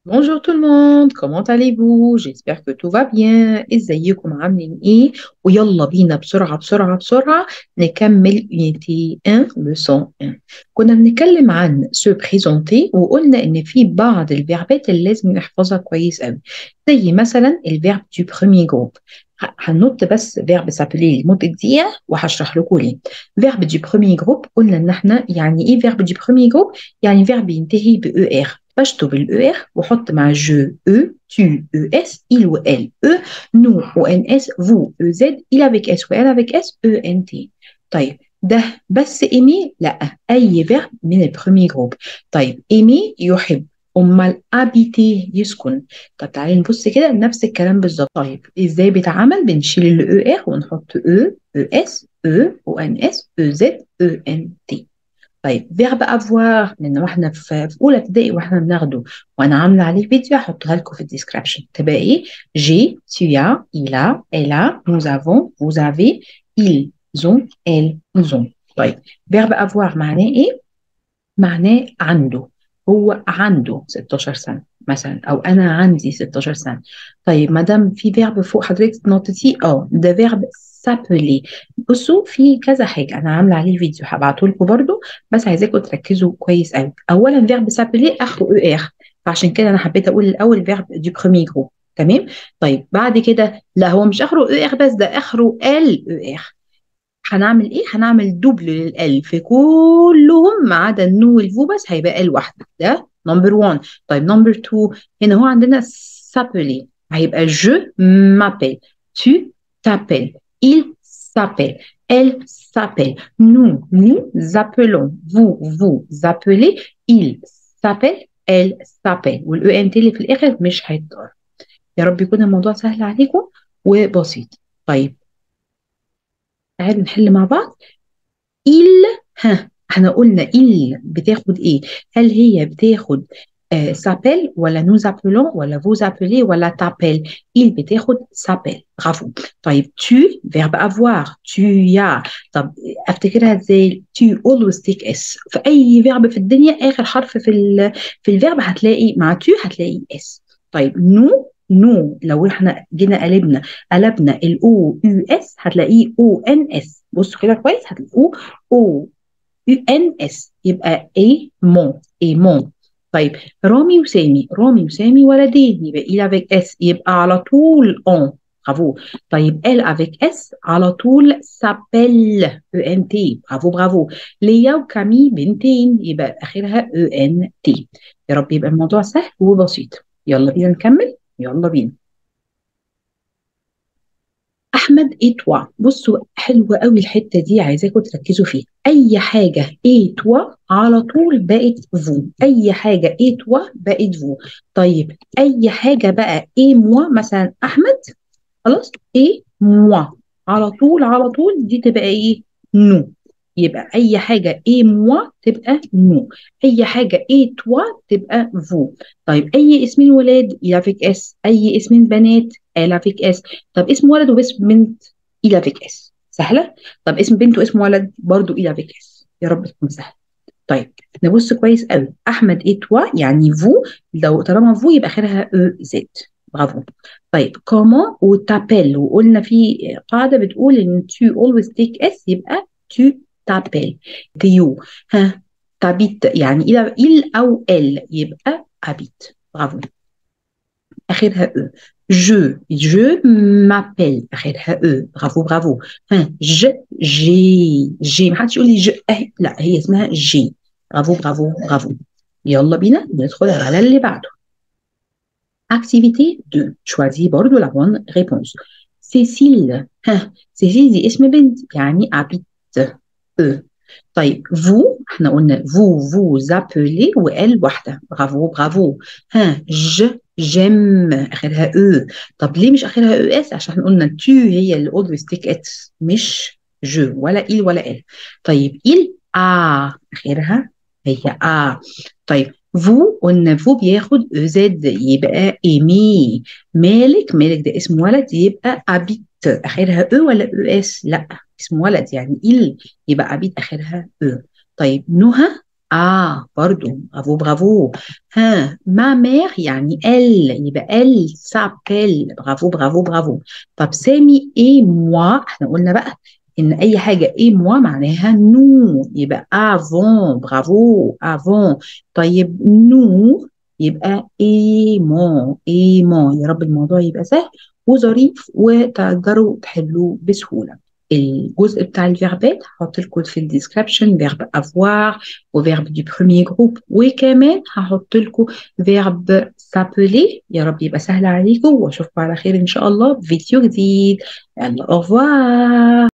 Bonjour tout le monde, comment allez-vous? J'espère que tout va bien. ازيكم عاملين ايه؟ ويلا بينا بسرعة بسرعة بسرعة نكمل unité 1 leçon 1. كنا بنتكلم عن se présenter وقلنا ان في بعض الفيربات اللي لازم نحفظها كويس قوي. زي مثلا الفيرب du premier groupe. ه- هننط بس فيرب s'appeler لمدة دقيقة وهشرح لكم ليه. فيرب du premier groupe قلنا ان احنا يعني ايه فيرب du premier groupe؟ يعني فيرب ينتهي ب ER. بشطب الاو ار واحط مع جو او tu او اس il ou elle e nous او ان اس vous او زد il avec s و elle avec s e n t طيب ده بس ايمي لا اي فيرب من البرومي جروب طيب ايمي يحب امال ابيتي يسكن طب تعالي نبص كده نفس الكلام بالظبط طيب ازاي بيتعمل بنشيل الاو ار ونحط او او اس او او ان اس او زد او ان تي طيب فيرب افوار لان احنا في في اولى ابتدائي واحنا بناخده وانا عامله عليه فيديو هحطها لكم في الديسكربشن تبقى ايه جي tu as il a elle a nous avons vous avez ils ont elles nous ont طيب فيرب افوار معناه ايه معناه عنده هو عنده 16 سنه مثلا او انا عندي 16 سنه طيب ما دام في فيرب فوق حضرتك نقطتي اه ده فيرب سابلي بصوا في كذا حاجه انا عامله عليه فيديو هبعته لكم برده بس عايزاكم تركزوا كويس قوي اولا فيرب سابلي اخره او ار فعشان كده انا حبيت اقول الاول فيرب دي برومي جروب تمام طيب بعد كده لا هو مش اخره او ار بس ده اخره ال او ار هنعمل ايه هنعمل دوبل للال في كلهم ما عدا النو والفو بس هيبقى ال واحده ده نمبر 1 طيب نمبر 2 هنا هو عندنا سابلي هيبقى جو m'appelle tu t'appelles il s'appelle elle s'appelle nous nous appelons vous vous appelez il s'appelle elle s'appelle والاو ان تي اللي في الاخر مش هيتضرب يا رب يكون الموضوع سهل عليكم وبسيط طيب تعالوا نحل مع بعض il ها احنا قلنا il بتاخد ايه هل هي بتاخد آه s'appelle ولا nous appelons ولا vous appelez ولا t'appelles il بتاخد s'appelle برافو طيب tu verbe avoir tu as طب افتكرها ازاي tu always take s في اي فيرب في الدنيا اخر حرف في ال في الفيرب هتلاقي مع tu هتلاقي s طيب nous نو لو احنا جينا قلبنا قلبنا الاو يو اس هتلاقيه او ان اس بصوا كده كويس هتلاقوه او يو ان اس يبقى اي مون اي مون طيب رامي وسامي رامي وسامي ولدين يبقى il avec اس يبقى على طول اون برافو طيب elle avec اس على طول s'appelle او ان تي برافو برافو ليا وكامي بنتين يبقى اخرها او ان تي يا رب يبقى الموضوع سهل وبسيط يلا بينا نكمل يلا بينا احمد ايه توا بصوا حلوه قوي الحته دي عايزاكم تركزوا فيها اي حاجه ايه توا على طول بقت فو اي حاجه ايه توا بقت فو طيب اي حاجه بقى ايه موا مثلا احمد خلاص ايه موا على طول على طول دي تبقى ايه نو يبقى اي حاجه ايه موا تبقى نو اي حاجه ايه توا تبقى فو طيب اي اسمين ولاد il avec اس اي اسمين بنات elle avec اس طب اسم ولد واسم بنت il avec اس سهله طب اسم بنت واسم ولد برضو il avec اس يا رب تكون سهله طيب نبص كويس قوي احمد ايه توا يعني فو لو طالما فو يبقى اخرها او زد برافو طيب كومون وتابيل وقلنا في قاعده بتقول ان tu always take s يبقى tu t'appelles تيو ها تابيت يعني إلى il أو elle يبقى habite برافو آخرها أو je je m'appelle آخرها أو برافو برافو ها ج جي جي ما حدش يقول لي ج أهي لا هي اسمها جي برافو برافو برافو يلا بينا ندخل على اللي بعده Activité 2 choisis برضو la bonne réponse سيسيل ها سيسيل دي اسم بنت يعني habite eux طيب vous احنا قلنا vous vous appelez وال واحدة برافو برافو ها ج جيم اخرها او طب ليه مش اخرها او اس عشان احنا قلنا tu هي اللي always take it مش جو ولا il ولا ال طيب il a اخرها هي a طيب vous قلنا vous بياخد او زد يبقى ايمي مالك مالك ده اسم ولد يبقى ابيت اخرها او ولا او اس لا اسم ولد يعني il يبقى عبيد اخرها او طيب نهى اه برضو برافو برافو ها ما مير يعني ال يبقى ال سابيل برافو برافو برافو طب سامي اي موا احنا قلنا بقى ان اي حاجه اي موا معناها نو يبقى افون برافو افون طيب نو يبقى ايمون ايمون يا رب الموضوع يبقى سهل وظريف وتقدروا تحلوه بسهوله الجزء بتاع الفيربات هحط لكم في الديسكربشن فيرب افوار وفيرب دي بروميير جروب وكمان هحط لكم فيرب سابلي يا رب يبقى سهل عليكم واشوفكم على خير ان شاء الله في فيديو جديد يلا au revoir